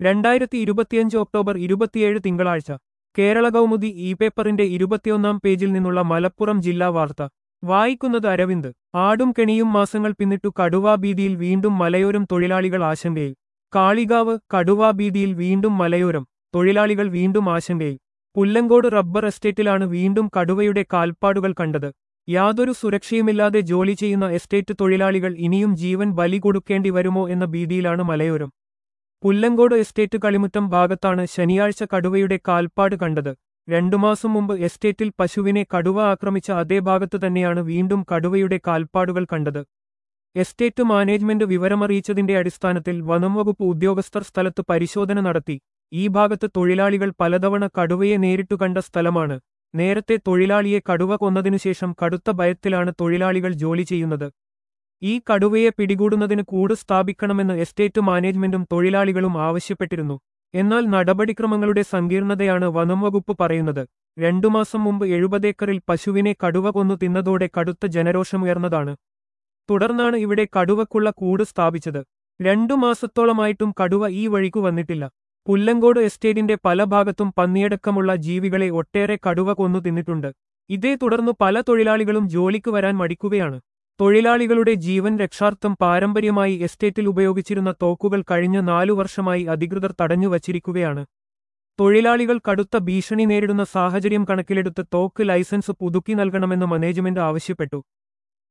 രണ്ടായിരത്തി ഇരുപത്തിയഞ്ച് ഒക്ടോബർ ഇരുപത്തിയേഴ് തിങ്കളാഴ്ച കേരള കൗമുദി ഇ പേപ്പറിന്റെ ഇരുപത്തിയൊന്നാം പേജിൽ നിന്നുള്ള മലപ്പുറം ജില്ലാ വാർത്ത വായിക്കുന്നത് അരവിന്ദ് ആടും കെണിയും മാസങ്ങൾ പിന്നിട്ടു കടുവാഭീതിയിൽ വീണ്ടും മലയോരം തൊഴിലാളികൾ ആശങ്കയിൽ കാളികാവ് കടുവാഭീതിയിൽ വീണ്ടും മലയോരം തൊഴിലാളികൾ വീണ്ടും ആശങ്കയിൽ പുല്ലങ്കോട് റബ്ബർ എസ്റ്റേറ്റിലാണ് വീണ്ടും കടുവയുടെ കാൽപ്പാടുകൾ കണ്ടത് യാതൊരു സുരക്ഷയുമില്ലാതെ ജോലി ചെയ്യുന്ന എസ്റ്റേറ്റ് തൊഴിലാളികൾ ഇനിയും ജീവൻ ബലി കൊടുക്കേണ്ടി വരുമോ എന്ന ഭീതിയിലാണ് മലയോരം പുല്ലങ്കോട് എസ്റ്റേറ്റ് കളിമുറ്റം ഭാഗത്താണ് ശനിയാഴ്ച കടുവയുടെ കാൽപ്പാട് കണ്ടത് രണ്ടു മാസം മുമ്പ് എസ്റ്റേറ്റിൽ പശുവിനെ കടുവ ആക്രമിച്ച അതേ ഭാഗത്തു തന്നെയാണ് വീണ്ടും കടുവയുടെ കാൽപ്പാടുകൾ കണ്ടത് എസ്റ്റേറ്റ് മാനേജ്മെന്റ് വിവരമറിയിച്ചതിന്റെ അടിസ്ഥാനത്തിൽ വനംവകുപ്പ് ഉദ്യോഗസ്ഥർ സ്ഥലത്ത് പരിശോധന നടത്തി ഈ ഭാഗത്ത് തൊഴിലാളികൾ പലതവണ കടുവയെ നേരിട്ടു കണ്ട സ്ഥലമാണ് നേരത്തെ തൊഴിലാളിയെ കടുവ കൊന്നതിനുശേഷം കടുത്ത ഭയത്തിലാണ് തൊഴിലാളികൾ ജോലി ചെയ്യുന്നത് ഈ കടുവയെ പിടികൂടുന്നതിന് കൂട് സ്ഥാപിക്കണമെന്ന് എസ്റ്റേറ്റ് മാനേജ്മെന്റും തൊഴിലാളികളും ആവശ്യപ്പെട്ടിരുന്നു എന്നാൽ നടപടിക്രമങ്ങളുടെ സങ്കീർണതയാണ് വനംവകുപ്പ് പറയുന്നത് രണ്ടു മാസം മുമ്പ് എഴുപതേക്കറിൽ പശുവിനെ കടുവ കൊന്നു തിന്നതോടെ കടുത്ത ജനരോഷമുയർന്നതാണ് തുടർന്നാണ് ഇവിടെ കടുവക്കുള്ള കൂട് സ്ഥാപിച്ചത് രണ്ടു മാസത്തോളമായിട്ടും കടുവ ഈ വഴിക്കു വന്നിട്ടില്ല പുല്ലങ്കോട് എസ്റ്റേറ്റിന്റെ പല ഭാഗത്തും പന്നിയടക്കമുള്ള ജീവികളെ ഒട്ടേറെ കടുവ കൊന്നു തിന്നിട്ടുണ്ട് ഇതേ തുടർന്ന് പല തൊഴിലാളികളും ജോലിക്ക് വരാൻ മടിക്കുകയാണ് തൊഴിലാളികളുടെ ജീവൻ രക്ഷാർത്ഥം പാരമ്പര്യമായി എസ്റ്റേറ്റിൽ ഉപയോഗിച്ചിരുന്ന തോക്കുകൾ കഴിഞ്ഞ നാലു വർഷമായി അധികൃതർ തടഞ്ഞു വച്ചിരിക്കുകയാണ് തൊഴിലാളികൾ കടുത്ത ഭീഷണി നേരിടുന്ന സാഹചര്യം കണക്കിലെടുത്ത് തോക്ക് ലൈസൻസ് പുതുക്കി നൽകണമെന്ന് മാനേജ്മെന്റ് ആവശ്യപ്പെട്ടു